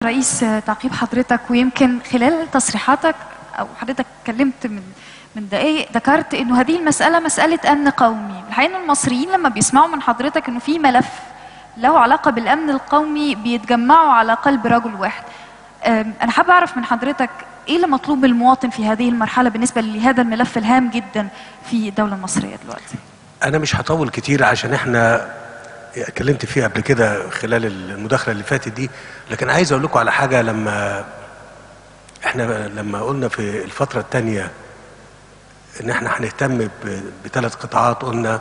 رئيس تعقيب حضرتك ويمكن خلال تصريحاتك او حضرتك اتكلمت من من دقائق ذكرت انه هذه المساله مساله امن قومي الحقيقه إن المصريين لما بيسمعوا من حضرتك انه في ملف له علاقه بالامن القومي بيتجمعوا على قلب رجل واحد أم، انا حابه اعرف من حضرتك ايه اللي مطلوب من المواطن في هذه المرحله بالنسبه لهذا الملف الهام جدا في الدوله المصريه دلوقتي انا مش هطول كتير عشان احنا اتكلمت فيه قبل كده خلال المداخله اللي فاتت دي لكن عايز اقول لكم على حاجه لما احنا لما قلنا في الفتره الثانيه ان احنا هنهتم بثلاث قطاعات قلنا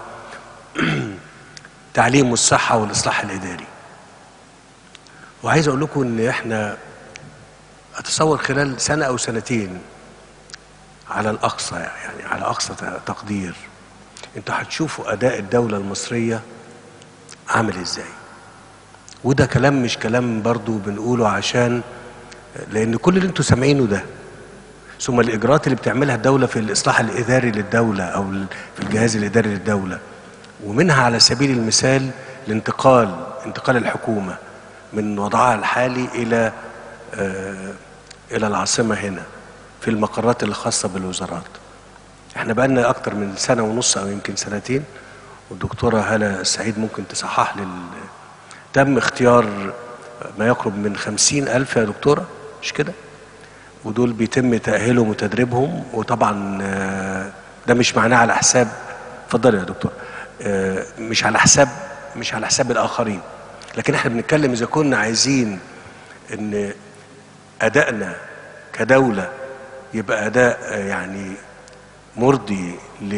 تعليم والصحه والاصلاح الاداري وعايز اقول لكم ان احنا اتصور خلال سنه او سنتين على الاقصى يعني على اقصى تقدير انتوا هتشوفوا اداء الدوله المصريه عامل ازاي وده كلام مش كلام برضو بنقوله عشان لان كل اللي انتوا سامعينه ده ثم الاجراءات اللي بتعملها الدوله في الاصلاح الاداري للدوله او في الجهاز الاداري للدوله ومنها على سبيل المثال الانتقال انتقال الحكومه من وضعها الحالي الى آه الى العاصمه هنا في المقرات اللي خاصه بالوزارات احنا بقالنا اكتر من سنه ونص او يمكن سنتين والدكتوره هاله السعيد ممكن تصحح لي تم اختيار ما يقرب من خمسين ألف يا دكتورة مش كده ودول بيتم تأهيلهم وتدريبهم وطبعا ده مش معناه على حساب اتفضلي يا دكتور مش على حساب مش على حساب الآخرين لكن احنا بنتكلم إذا كنا عايزين إن أدائنا كدولة يبقى أداء يعني مرضي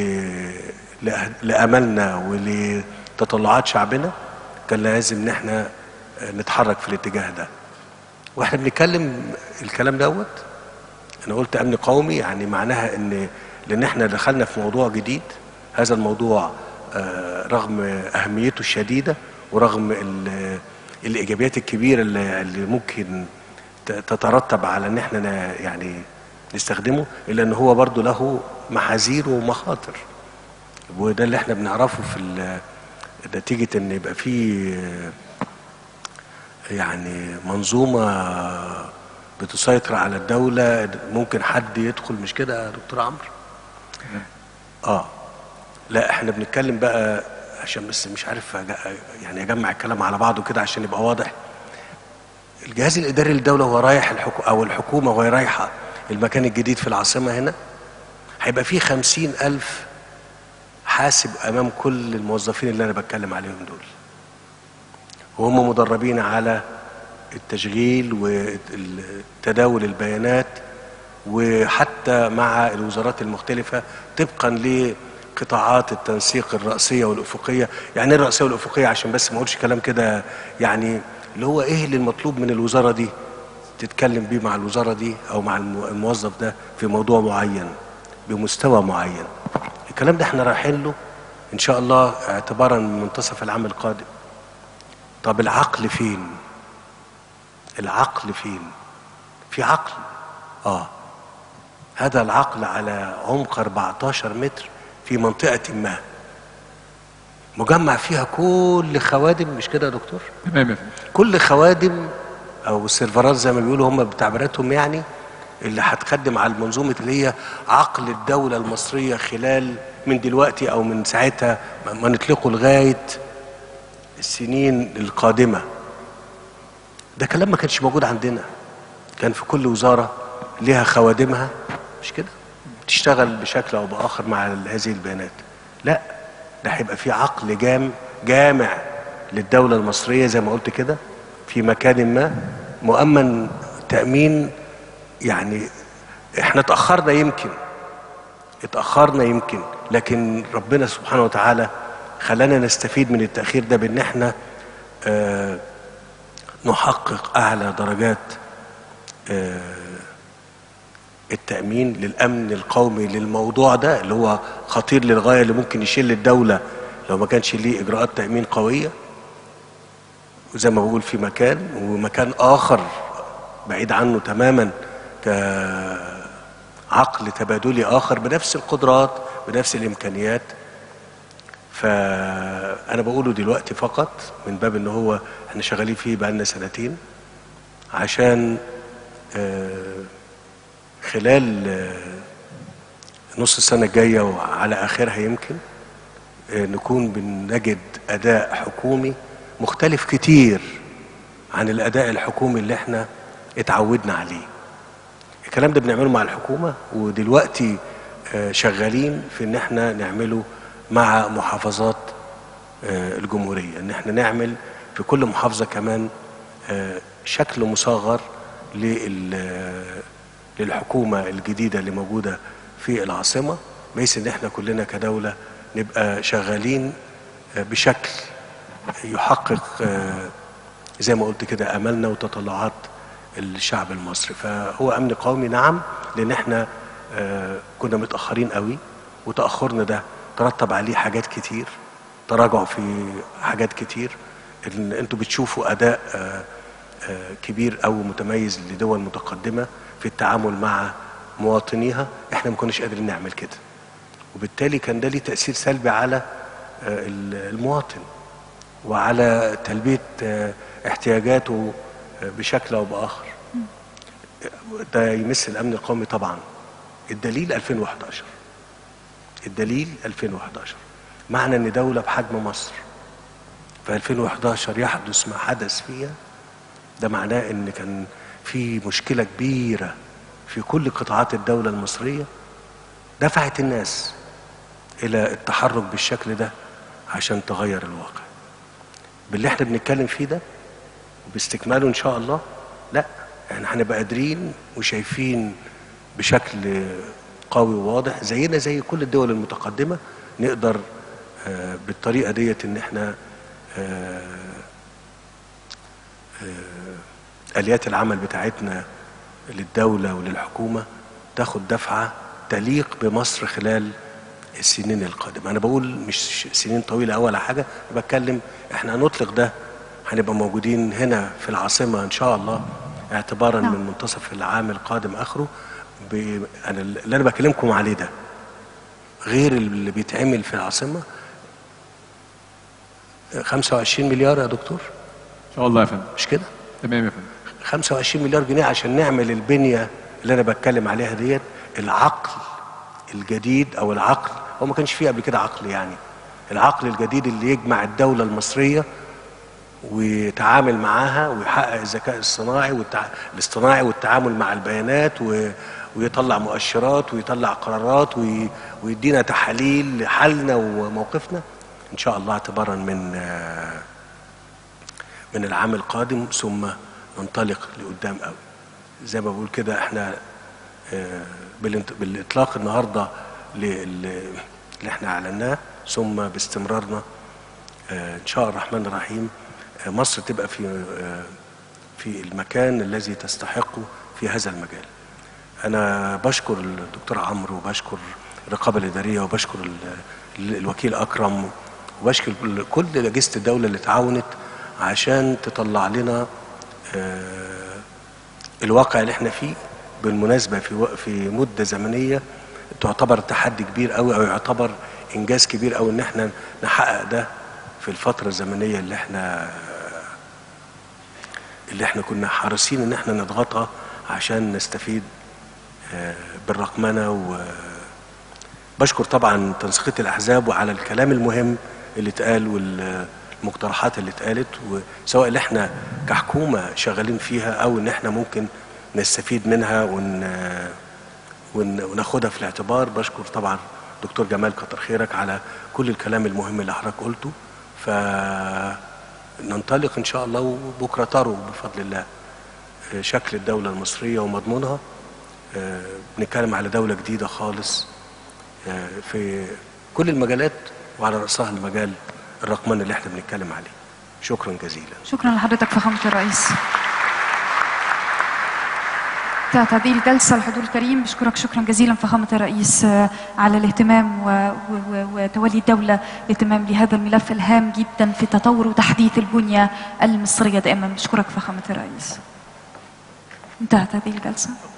لأملنا ولتطلعات شعبنا كان لازم ان احنا نتحرك في الاتجاه ده واحنا بنتكلم الكلام دوت انا قلت امن قومي يعني معناها ان لان احنا دخلنا في موضوع جديد هذا الموضوع رغم اهميته الشديده ورغم الايجابيات الكبيره اللي, اللي ممكن تترتب على ان احنا يعني نستخدمه الا ان هو برضه له محاذير ومخاطر وده اللي احنا بنعرفه في نتيجة ان يبقى في يعني منظومة بتسيطر على الدولة ممكن حد يدخل مش كده يا دكتور عمرو؟ اه لا احنا بنتكلم بقى عشان بس مش عارف يعني اجمع الكلام على بعضه كده عشان يبقى واضح الجهاز الاداري للدولة هو رايح الحكو او الحكومة وهي رايحة المكان الجديد في العاصمة هنا هيبقى فيه خمسين ألف حاسب امام كل الموظفين اللي انا بتكلم عليهم دول وهم مدربين على التشغيل وتداول البيانات وحتى مع الوزارات المختلفة طبقا لقطاعات التنسيق الرأسية والأفقية يعني ايه الرأسية والأفقية عشان بس ما اقولش كلام كده يعني اللي هو ايه اللي المطلوب من الوزارة دي تتكلم بيه مع الوزارة دي او مع الموظف ده في موضوع معين بمستوى معين الكلام ده احنا رايحين له ان شاء الله اعتبارا من منتصف العام القادم طب العقل فين العقل فين في عقل اه هذا العقل على عمق 14 متر في منطقة ما مجمع فيها كل خوادم مش كده يا دكتور تمام كل خوادم او السيرفرات زي ما بيقولوا هم بتعبيراتهم يعني اللي هتخدم على المنظومة اللي هي عقل الدولة المصرية خلال من دلوقتي أو من ساعتها ما نطلقه لغاية السنين القادمة ده كلام ما كانش موجود عندنا كان في كل وزارة لها خوادمها مش كده تشتغل بشكل أو بآخر مع هذه البيانات لا ده هيبقى في عقل جام جامع للدولة المصرية زي ما قلت كده في مكان ما مؤمن تأمين يعني احنا اتأخرنا يمكن اتأخرنا يمكن لكن ربنا سبحانه وتعالى خلانا نستفيد من التأخير ده بان احنا اه نحقق اعلى درجات اه التأمين للأمن القومي للموضوع ده اللي هو خطير للغاية اللي ممكن يشيل الدولة لو ما كانش ليه إجراءات تأمين قوية وزي ما بقول في مكان ومكان آخر بعيد عنه تماما كعقل تبادلي آخر بنفس القدرات بنفس الإمكانيات فأنا بقوله دلوقتي فقط من باب إن هو احنا شغالين فيه بقالنا سنتين عشان آه، خلال آه، نص السنة الجاية وعلى آخرها يمكن آه، نكون بنجد أداء حكومي مختلف كتير عن الأداء الحكومي اللي احنا اتعودنا عليه الكلام ده بنعمله مع الحكومة ودلوقتي آه، شغالين في ان احنا نعمله مع محافظات آه، الجمهورية ان احنا نعمل في كل محافظة كمان آه، شكل مصغر لل- للحكومة الجديدة اللي موجودة في العاصمة بحيث ان احنا كلنا كدولة نبقى شغالين آه، بشكل يحقق آه، زي ما قلت كده املنا وتطلعات الشعب المصري فهو امن قومي نعم لان احنا آه، كنا متاخرين قوي وتاخرنا ده ترتب عليه حاجات كتير تراجع في حاجات كتير ان انتوا بتشوفوا اداء آه، آه، كبير او متميز لدول متقدمه في التعامل مع مواطنيها احنا ما كناش قادرين نعمل كده وبالتالي كان ده ليه تاثير سلبي على آه، المواطن وعلى تلبيه آه، احتياجاته آه، بشكل او باخر ده يمس الامن القومي طبعا الدليل 2011 الدليل 2011 معنى ان دوله بحجم مصر في 2011 يحدث ما حدث فيها ده معناه ان كان في مشكله كبيره في كل قطاعات الدوله المصريه دفعت الناس الى التحرك بالشكل ده عشان تغير الواقع باللي احنا بنتكلم فيه ده وباستكماله ان شاء الله لا احنا هنبقى قادرين وشايفين بشكل قوي وواضح زينا زي كل الدول المتقدمه نقدر آه، بالطريقه ديت ان احنا آه، آه، اليات العمل بتاعتنا للدوله وللحكومه تاخد دفعه تليق بمصر خلال السنين القادمه انا بقول مش سنين طويله أوي ولا حاجه أنا بتكلم احنا هنطلق ده هنبقى موجودين هنا في العاصمه ان شاء الله اعتبارا نعم. من منتصف العام القادم اخره ب... أنا اللي انا بكلمكم عليه ده غير اللي بيتعمل في العاصمه 25 مليار يا دكتور ان شاء الله يا فندم مش كده تمام يا فندم 25 مليار جنيه عشان نعمل البنيه اللي انا بتكلم عليها ديت العقل الجديد او العقل هو ما كانش فيه قبل كده عقل يعني العقل الجديد اللي يجمع الدوله المصريه ويتعامل معاها ويحقق الذكاء الصناعي والتع... الاصطناعي والتعامل مع البيانات و... ويطلع مؤشرات ويطلع قرارات وي... ويدينا تحاليل لحالنا وموقفنا ان شاء الله اعتبارا من آه، من العام القادم ثم ننطلق لقدام قوي زي ما بقول كده احنا آه، بالانت- بالاطلاق النهارده لل- اللي احنا اعلناه ثم باستمرارنا آه، ان شاء الرحمن الرحيم آه، مصر تبقى في آه، في المكان الذي تستحقه في هذا المجال انا بشكر الدكتور عمرو وبشكر الرقابه الاداريه وبشكر ال- ال- الوكيل اكرم وبشكر كل- كل اجهزه الدوله اللي تعاونت عشان تطلع لنا آه، الواقع اللي احنا فيه بالمناسبه في و- في مده زمنيه تعتبر تحدي كبير قوي او يعتبر انجاز كبير قوي ان احنا نحقق ده في الفتره الزمنيه اللي احنا اللي احنا كنا حريصين ان احنا نضغطها عشان نستفيد آه، بالرقمنه و بشكر طبعا تنسيقيه الاحزاب وعلى الكلام المهم اللي اتقال والمقترحات اللي اتقالت وسواء اللي احنا كحكومه شغالين فيها او ان احنا ممكن نستفيد منها ون ون- وناخدها في الاعتبار بشكر طبعا دكتور جمال كتر خيرك على كل الكلام المهم اللي حضرتك قلته فننطلق ان شاء الله وبكره تروا بفضل الله آه، شكل الدوله المصريه ومضمونها آه، بنتكلم على دوله جديده خالص آه، في كل المجالات وعلى راسها المجال الرقمني اللي احنا بنتكلم عليه شكرا جزيلا شكرا لحضرتك فخامة الرئيس انتهت هذه الجلسة الحضور الكريم بشكرك شكرا جزيلا فخامة الرئيس آه، على الاهتمام و- و- و- وتولي الدولة الاهتمام لهذا الملف الهام جدا في تطور وتحديث البنية المصرية دائما بشكرك فخامة الرئيس انتهت هذه الجلسة